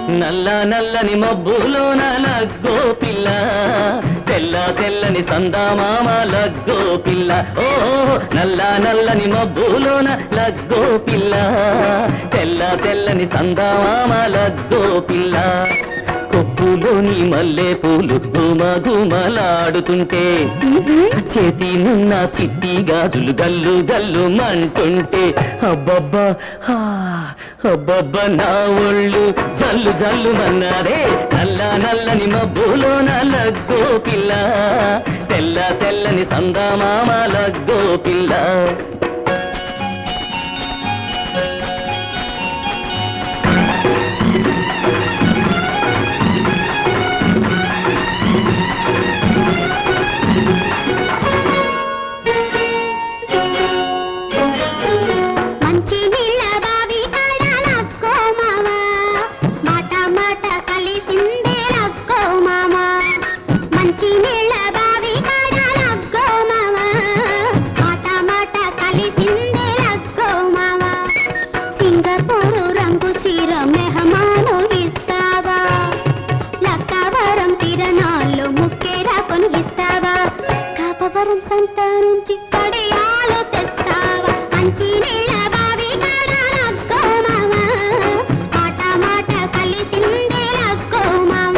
నల్ల నల్లని మబ్బులోన లగ్గో పిల్ల తెల్ల తెల్లని సందామామ లగ్గో పిల్ల ఓ నల్ల నల్లని మబ్బులోన లగ్గో పిల్ల తెల్ల తెల్లని సందామామ లగ్గో పిల్ల కొప్పులోని మల్లె పూలు గుమ గుమలాడుతుంటే చేతి నున్న చిట్టి గాజులు గల్లు గల్లు మంటుంటే అబ్బబ్బా హా, అబ్బబ్బా నా ఒళ్ళు జల్లు జల్లు మన్నారే నల్ల నల్లని మబ్బులో నల్లగ్గో పిల్ల తెల్ల తెల్లని సందామామ లగ్గో పిల్ల మంచి నీళ్ళ బావి కాడ లక్కో మామ మాట మాట కలిసిందే లక్కో మామ మంచి నీళ్ళ బావి కాడ లక్కో మామ మాట మాట కలిసిందే లక్కో మామ సింగపూరు రంగు చీర మెహమాను ఇస్తావా లక్కవరం తిరణాల్లో ముక్కేరా కొనుగిస్తావా కాపవరం సంత నుంచి కడియాలు తెస్తావా మంచి నీళ్ళ బావి కాడ లక్కో మామ మాట మాట కలిసిందే లక్కో మామ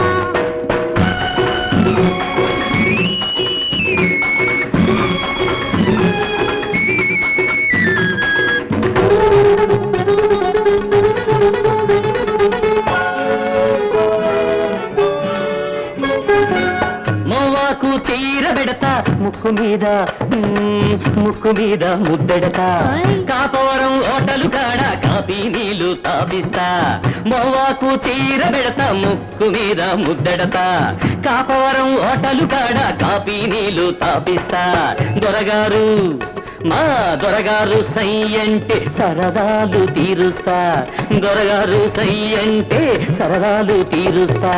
మోవాకు చీర పెడతా ముక్కు మీద మ్మ్, ముక్కు మీద ముద్దెడతా ఓయ్. కాపోరం ఓటలు కాడ కాపీ నీళ్లు తాపిస్తా మోవాకు చీర పెడతా ముక్కు మీద ముద్దెడతా కాపోరం ఓటలు కాడ కాపీ నీళ్లు తాపిస్తా దొరగారు మా దొరగారు సై అంటే సరదాలు తీరుస్తా దొరగారు సై అంటే సరదాలు తీరుస్తా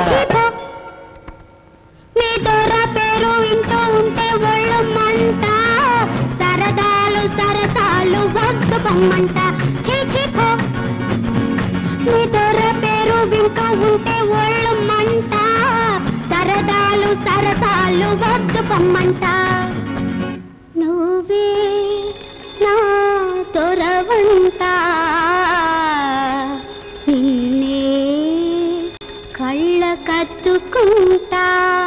నీ దొర పేరు వింటూ ఉంటే ఒళ్ళు మంట సరదాలు సరసాలు వద్దు బొమ్మంట ఛీ, ఛీ, ఛో. నీ దొర పేరు వింటూ ఉంటే ఒళ్ళు మంట సరదాలు సరసాలు వద్దు బొమ్మంట నువ్వే నా దొరవంట నిన్నే కళ్ళ కత్తుకుంటా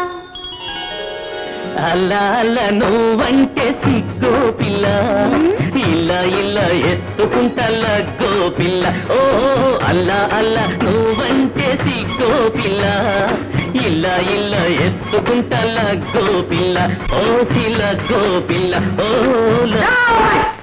అలా అలా నువ్వంటే సిగ్గో పిల్ల ఇలా ఇలా ఎత్తుకుంటా లగ్గో పిల్ల ఓ అల్లా అల్లా నువ్వంటే సిగ్గో పిల్ల ఇలా ఇలా ఎత్తుకుంటా లగ్గో పిల్ల ఓ లగ్గో పిల్ల ఓ ల-